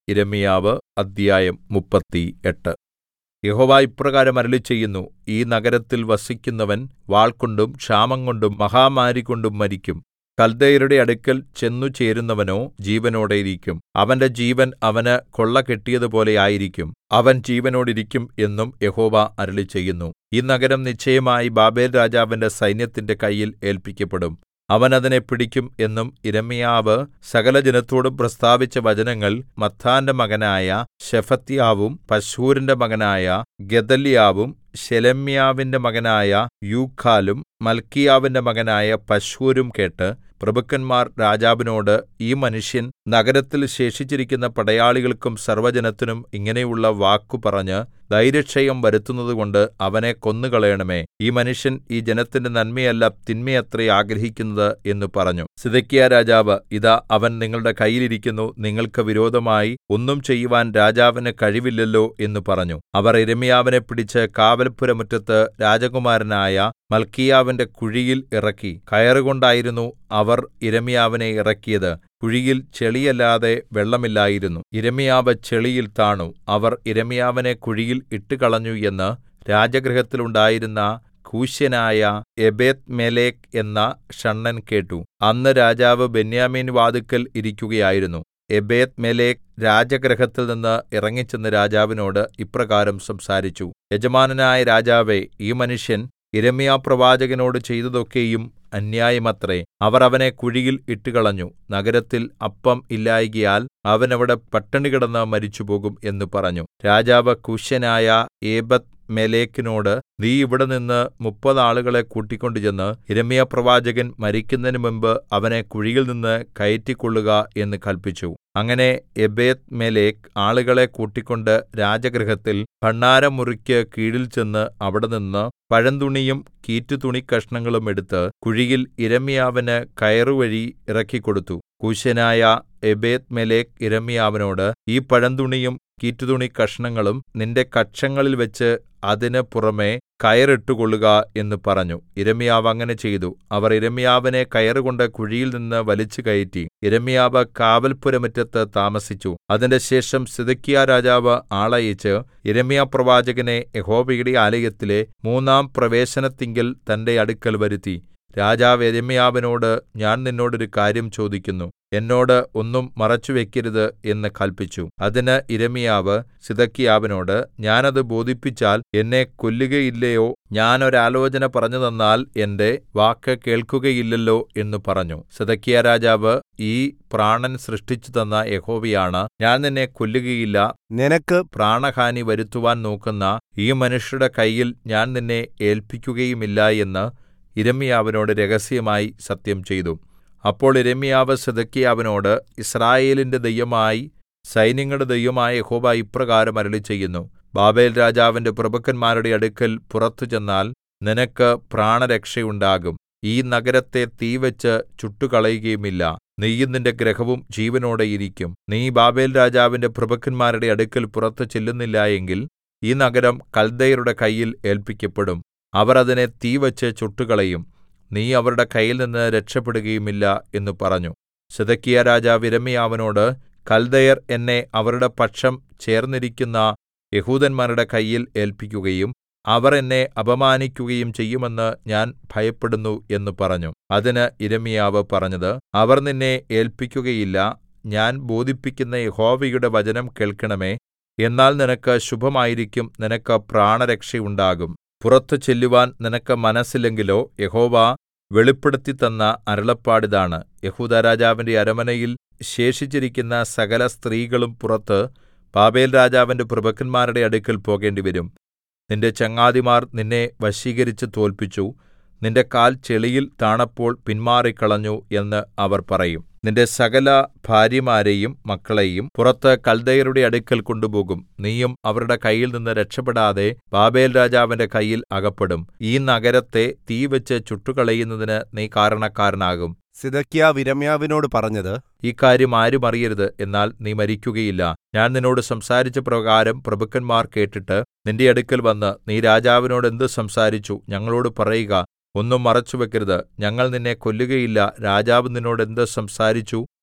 യിരെമ്യാവ് അദ്ധ്യായം മുപ്പത്തിയെട്ട് യഹോവ ഇപ്രകാരം അരുളിച്ചെയ്യുന്നു ഈ നഗരത്തിൽ വസിക്കുന്നവൻ വാൾകൊണ്ടും ക്ഷാമംകൊണ്ടും മഹാമാരികൊണ്ടും മരിക്കും കൽദയരുടെ അടുക്കൽ ചെന്നുചേരുന്നവനോ ജീവനോടെ ഇരിക്കും അവന്റെ ജീവൻ അവന് കൊള്ള കിട്ടിയതുപോലെ ആയിരിക്കും അവൻ ജീവനോടിരിക്കും എന്നും യഹോവ അരുളിച്ചെയ്യുന്നു ഈ നഗരം നിശ്ചയമായി ബാബേൽരാജാവിന്റെ സൈന്യത്തിന്റെ കയ്യിൽ ഏല്പിക്കപ്പെടും അവൻ അതിനെ പിടിക്കും എന്നും യിരെമ്യാവ് സകലജനത്തോടും പ്രസ്താവിച്ച വചനങ്ങൾ മത്ഥാന്റെ മകനായ ശെഫത്യാവും പശ്ഹൂരിന്റെ മകനായ ഗെദല്യാവും ശെലെമ്യാവിന്റെ മകനായ യൂഖാലും മല്ക്കീയാവിന്റെ മകനായ പശ്ഹൂരും കേട്ട് പ്രഭുക്കന്മാർ രാജാവിനോട് ഈ മനുഷ്യൻ നഗരത്തിൽ ശേഷിച്ചിരിക്കുന്ന പടയാളികൾക്കും സർവ്വജനത്തിനും ഇങ്ങനെയുള്ള വാക്കു പറഞ്ഞ് ധൈര്യക്ഷയം വരുത്തുന്നതുകൊണ്ട് അവനെ കൊന്നുകളയണമേ ഈ മനുഷ്യൻ ഈ ജനത്തിന്റെ നന്മയല്ല തിന്മയത്രേ ആഗ്രഹിക്കുന്നത് എന്ന് പറഞ്ഞു സിദെക്കീയാരാജാവ് ഇതാ അവൻ നിങ്ങളുടെ കയ്യിൽ ഇരിക്കുന്നു നിങ്ങൾക്ക് വിരോധമായി ഒന്നും ചെയ്യുവാൻ രാജാവിന് കഴിവില്ലല്ലോ എന്ന് പറഞ്ഞു അവർ യിരെമ്യാവിനെ പിടിച്ച് കാവൽപ്പുരമുറ്റത്ത് രാജകുമാരനായ മല്ക്കീയാവിന്റെ കുഴിയിൽ ഇറക്കി കയറുകൊണ്ടായിരുന്നു അവർ യിരെമ്യാവിനെ ഇറക്കിയത് കുഴിയിൽ ചെളിയല്ലാതെ വെള്ളമില്ലായിരുന്നു യിരെമ്യാവ് ചെളിയിൽ താണു അവർ യിരെമ്യാവിനെ കുഴിയിൽ ഇട്ടുകളഞ്ഞു എന്ന് രാജഗൃഹത്തിലുണ്ടായിരുന്ന കൂശ്യനായ എബേദ്മേലെക്ക് എന്ന ഷണ്ഡൻ കേട്ടു അന്ന് രാജാവ് ബെന്യാമീൻ വാതിൽക്കൽ ഇരിക്കുകയായിരുന്നു എബേദ്മേലെക്ക് രാജഗൃഹത്തിൽ നിന്ന് ഇറങ്ങിച്ചെന്ന് രാജാവിനോട് ഇപ്രകാരം സംസാരിച്ചു യജമാനനായ രാജാവേ ഈ മനുഷ്യൻ യിരെമ്യാപ്രവാചകനോട് ചെയ്തതൊക്കെയും അന്യായമത്രേ അവർ അവനെ കുഴിയിൽ ഇട്ടുകളഞ്ഞു നഗരത്തിൽ അപ്പം ഇല്ലായ്കയാൽ അവൻ അവിടെ പട്ടിണി കിടന്ന് മരിച്ചുപോകും എന്ന് പറഞ്ഞു രാജാവ് കൂശ്യനായ ഏബെദ്മേലെക്കിനോട് നീ ഇവിടെ നിന്ന് മുപ്പത് ആളുകളെ കൂട്ടിക്കൊണ്ട് ചെന്ന് യിരെമ്യാപ്രവാചകൻ മരിക്കുന്നതിന് മുമ്പ് അവനെ കുഴിയിൽ നിന്ന് കയറ്റിക്കൊള്ളുക എന്ന് കല്പിച്ചു അങ്ങനെ എബേദ്മേലെക്ക് ആളുകളെ കൂട്ടിക്കൊണ്ട് രാജഗൃഹത്തിൽ ഭണ്ഡാരമുറിക്ക് കീഴിൽ ചെന്ന് അവിടെനിന്ന് പഴന്തുണിയും കീറ്റുതുണിക്കഷണങ്ങളും എടുത്ത് കുഴിയിൽ യിരെമ്യാവിന് കയറുവഴി ഇറക്കിക്കൊടുത്തു കൂശ്യനായ എബേദ്മേലെക്ക് യിരെമ്യാവിനോട് ഈ പഴന്തുണിയും കീറ്റുതുണിക്കഷണങ്ങളും നിന്റെ കക്ഷങ്ങളിൽ വെച്ച് അതിന് പുറമെ കയറിട്ടുകൊള്ളുക എന്ന് പറഞ്ഞു യിരെമ്യാവ് അങ്ങനെ ചെയ്തു അവർ യിരെമ്യാവിനെ കയറുകൊണ്ട് കുഴിയിൽ നിന്ന് വലിച്ചുകയറ്റി യിരെമ്യാവ് കാവൽപ്പുരമുറ്റത്ത് താമസിച്ചു അതിൻറെശേഷം സിദെക്കീയാ രാജാവ് ആളയച്ച് യിരെമ്യാപ്രവാചകനെ യഹോവയുടെ ആലയത്തിലെ മൂന്നാം പ്രവേശനത്തിങ്കൽ തന്റെ അടുക്കൽ വരുത്തി രാജാവ് യിരെമ്യാവിനോട് ഞാൻ നിന്നോട് ഒരു കാര്യം ചോദിക്കുന്നു എന്നോട് ഒന്നും മറച്ചുവെക്കരുത് എന്ന് കല്പിച്ചു അതിന് യിരെമ്യാവ് സിദെക്കീയാവിനോട് ഞാൻ അത് ബോധിപ്പിച്ചാൽ എന്നെ കൊല്ലുകയില്ലയോ ഞാൻ ഒരാലോചന പറഞ്ഞുതന്നാൽ എന്റെ വാക്ക് കേൾക്കുകയില്ലല്ലോ എന്ന് പറഞ്ഞു സിദെക്കീയാ രാജാവ് ഈ പ്രാണൻ സൃഷ്ടിച്ചു തന്ന യഹോവയാണ് ഞാൻ നിന്നെ കൊല്ലുകയില്ല നിനക്ക് പ്രാണഹാനി വരുത്തുവാൻ നോക്കുന്ന ഈ മനുഷ്യരുടെ കയ്യിൽ ഞാൻ നിന്നെ ഏല്പിക്കുകയുമില്ല എന്ന് യിരെമ്യാവിനോട് രഹസ്യമായി സത്യം ചെയ്തു അപ്പോൾ യിരെമ്യാവ് സിദെക്കീയാവിനോട് യിസ്രായേലിന്റെ ദൈവമായി സൈന്യങ്ങളുടെ ദൈവമായ യഹോവ ഇപ്രകാരം അരുളിച്ചെയ്യുന്നു ബാബേൽ രാജാവിന്റെ പ്രഭുക്കന്മാരുടെ അടുക്കൽ പുറത്തു ചെന്നാൽ നിനക്ക് പ്രാണരക്ഷയുണ്ടാകും ഈ നഗരത്തെ തീവെച്ച് ചുട്ടുകളയുകയുമില്ല നീയും നിന്റെ ഗൃഹവും ജീവനോടെ ഇരിക്കും നീ ബാബേൽ രാജാവിന്റെ പ്രഭുക്കന്മാരുടെ അടുക്കൽ പുറത്തു ചെല്ലുന്നില്ല എങ്കിൽ ഈ നഗരം കൽദയരുടെ കയ്യിൽ ഏല്പിക്കപ്പെടും അവർ അതിനെ തീവച്ച് ചുട്ടുകളയും നീ അവരുടെ കയ്യിൽനിന്ന് രക്ഷപ്പെടുകയുമില്ല എന്ന് പറഞ്ഞു സിദെക്കീയാ രാജാവ് യിരെമ്യാവിനോട് കൽദയർ എന്നെ അവരുടെ പക്ഷം ചേർന്നിരിക്കുന്ന യെഹൂദന്മാരുടെ കയ്യിൽ ഏല്പിക്കുകയും അവർ എന്നെ അപമാനിക്കുകയും ചെയ്യുമെന്ന് ഞാൻ ഭയപ്പെടുന്നു എന്ന് പറഞ്ഞു അതിന് യിരെമ്യാവ് പറഞ്ഞത് അവർ നിന്നെ ഏല്പിക്കുകയില്ല ഞാൻ ബോധിപ്പിക്കുന്ന യഹോവയുടെ വചനം കേൾക്കണമേ എന്നാൽ നിനക്ക് ശുഭമായിരിക്കും നിനക്ക് പ്രാണരക്ഷയുണ്ടാകും പുറത്തു ചെല്ലുവാൻ നിനക്ക് മനസ്സില്ലെങ്കിലോ യഹോവ വെളിപ്പെടുത്തിത്തന്ന അരുളപ്പാടിതാണ് യെഹൂദാ രാജാവിന്റെ അരമനയിൽ ശേഷിച്ചിരിക്കുന്ന സകല സ്ത്രീകളും പുറത്ത് ബാബേൽ രാജാവിന്റെ പ്രഭുക്കന്മാരുടെ അടുക്കൽ പോകേണ്ടിവരും നിന്റെ ചങ്ങാതിമാർ നിന്നെ വശീകരിച്ച് തോൽപ്പിച്ചു നിന്റെ കാൽ ചെളിയിൽ താണപ്പോൾ പിന്മാറിക്കളഞ്ഞു എന്ന് അവർ പറയും നിന്റെ സകല ഭാര്യമാരെയും മക്കളെയും പുറത്ത് കൽദയരുടെ അടുക്കൽ കൊണ്ടുപോകും നീയും അവരുടെ കയ്യിൽ നിന്ന് രക്ഷപ്പെടാതെ ബാബേൽ രാജാവിന്റെ കയ്യിൽ അകപ്പെടും ഈ നഗരത്തെ തീവെച്ച് ചുട്ടുകളയുന്നതിന് നീ കാരണക്കാരനാകും സിദെക്കീയാവ് യിരെമ്യാവിനോട് പറഞ്ഞത് ഈ കാര്യം ആരും അറിയരുത് എന്നാൽ നീ മരിക്കുകയില്ല ഞാൻ നിന്നോട് സംസാരിച്ച പ്രകാരം പ്രഭുക്കന്മാർ കേട്ടിട്ട് നിന്റെ അടുക്കൽ വന്ന് നീ രാജാവിനോട് എന്ത് സംസാരിച്ചു ഞങ്ങളോട് പറയുക ഒന്നും മറച്ചുവെക്കരുത് ഞങ്ങൾ നിന്നെ കൊല്ലുകയില്ല രാജാവ് നിന്നോട് എന്ത് സംസാരിച്ചു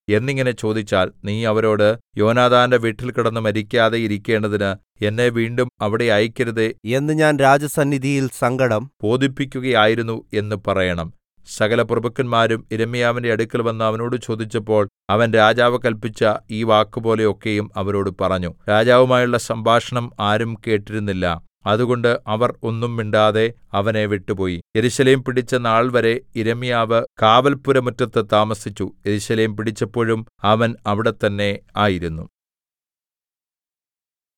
എന്നിങ്ങനെ ചോദിച്ചാൽ നീ അവരോട് യോനാഥാന്റെ വീട്ടിൽ കിടന്ന് മരിക്കാതെ ഇരിക്കേണ്ടതിന് എന്നെ വീണ്ടും അവിടെ അയക്കരുതേ എന്ന് ഞാൻ രാജസന്നിധിയിൽ സങ്കടം ബോധിപ്പിക്കുകയായിരുന്നു എന്ന് പറയണം സകലപ്രഭുക്കന്മാരും യിരെമ്യാവിന്റെ അടുക്കൽ വന്ന് അവനോട് ചോദിച്ചപ്പോൾ അവൻ രാജാവ് കല്പിച്ച ഈ വാക്കുപോലെ ഒക്കെയും അവരോട് പറഞ്ഞു രാജാവുമായുള്ള സംഭാഷണം ആരും കേട്ടിരുന്നില്ല അതുകൊണ്ട് അവർ ഒന്നും മിണ്ടാതെ അവനെ വിട്ടുപോയി യെരൂശലേം പിടിച്ച നാൾവരെ യിരെമ്യാവ് കാവൽപ്പുരമുറ്റത്ത് താമസിച്ചു യെരൂശലേം പിടിച്ചപ്പോഴും അവൻ അവിടെ തന്നെ ആയിരുന്നു